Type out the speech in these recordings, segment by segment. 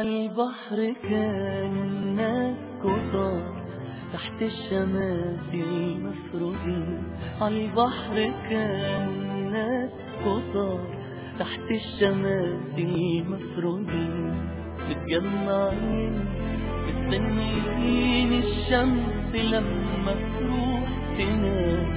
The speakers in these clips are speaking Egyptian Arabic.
عالبحر كان الناس كتار تحت الشمس المفروضين عالبحر كان الناس كتار تحت الشمس المفروضين متجمعين مستنيين الشمس لما تروح تنام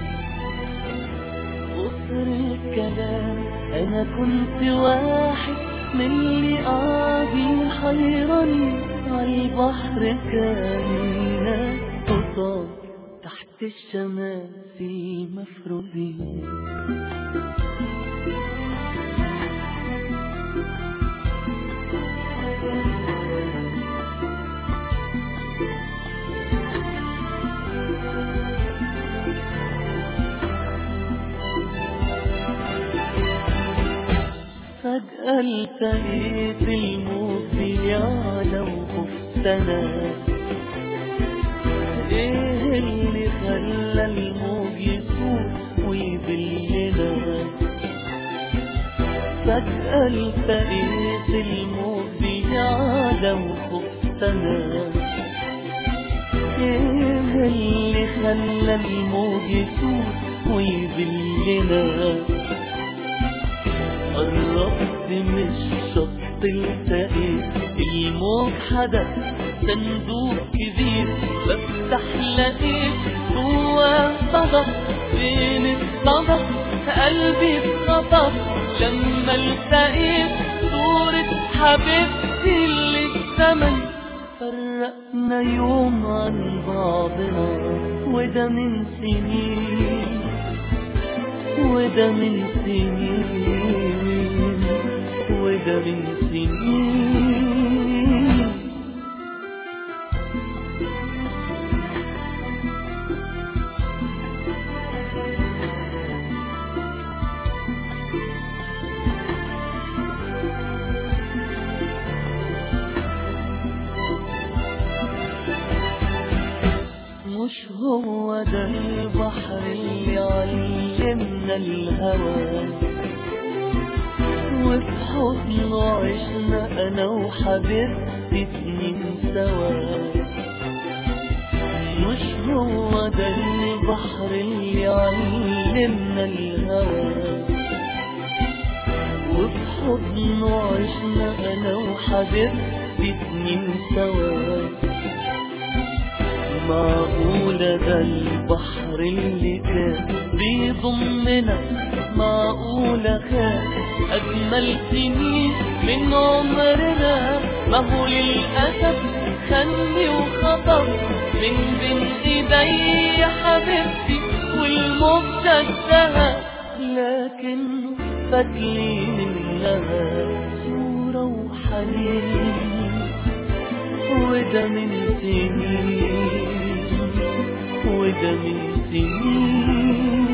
قصر الكلام انا كنت واحد من اللي قاعدين حيرانين عالبحر كان ناس قصار تحت الشمس مفروضين فجأة التقيت الموت بيعلى وخفتنا ايه اللي خلى الموج يصوت ويبلنا فجأة التقيت الموت بيعلى وخفتنا ايه اللي خلى الموج يصوت ويبلنا قربت من الشط التقيت الموج حدث صندوق كبير بفتح لقيت جواه صدف فين الصدف قلبي اتخطف لما التقيت صورة حبيبتي اللي الزمن فرقنا يوم عن بعضنا وده من سنين وده من سنين وده من سنين مش هو ده البحر اللي علمنا الهوى وفي حضنه عشنا انا وحبيبتي سنين سوا مش هو ده البحر اللي علمنا الهوى وفي حضنه عشنا انا وحبيبتي سنين سوا معقولة ده البحر اللي كان بيضمنا معقولة كان أجمل سنين من عمرنا ما هو للأسف خلي وخطر من بين إيدي حبيبتي والمبتدها لكنه فاتلي منها صورة وحنين وده من سنين وده من سنين